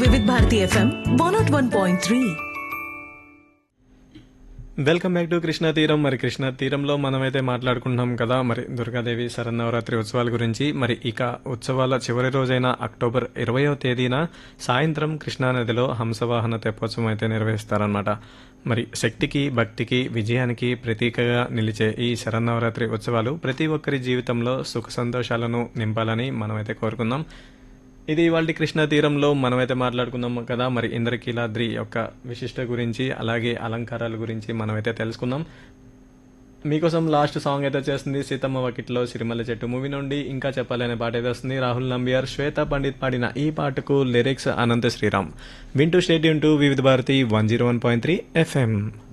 Vividh Bharati FM one naught one point three welcome back to Krishna తీరం మరి కృష్ణా తీరంలో మనమైతే మాట్లాడుకుంటున్నాం కదా మరి దుర్గాదేవి శరన్నవరాత్రి ఉత్సవాల గురించి మరి ఇక ఉత్సవాల చివరి రోజైన అక్టోబర్ ఇరవయో తేదీన సాయంత్రం కృష్ణా నదిలో హంసవాహన తెప్పోత్సవం అయితే నిర్వహిస్తారనమాట మరి శక్తికి భక్తికి విజయానికి ప్రతీకగా నిలిచే ఈ శరన్నవరాత్రి ఉత్సవాలు ప్రతి ఒక్కరి జీవితంలో సుఖ సంతోషాలను నింపాలని మనమైతే కోరుకుందాం ఇది ఇవాళ కృష్ణా తీరంలో మనమైతే మాట్లాడుకుందాం కదా మరి ఇంద్రకీలాద్రి యొక్క విశిష్ట గురించి అలాగే అలంకారాల గురించి మనమైతే తెలుసుకుందాం మీకోసం లాస్ట్ సాంగ్ అయితే చేస్తుంది సీతమ్మ వకిట్లో సిరిమల్ల చెట్టు మూవీ నుండి ఇంకా చెప్పాలనే పాట అయితే వస్తుంది రాహుల్ నంబియార్ శ్వేత పండిత్ పాడిన ఈ పాటకు లిరిక్స్ అనంత శ్రీరామ్ వింటూ stadium to Vividh Bharati one zero one point three FM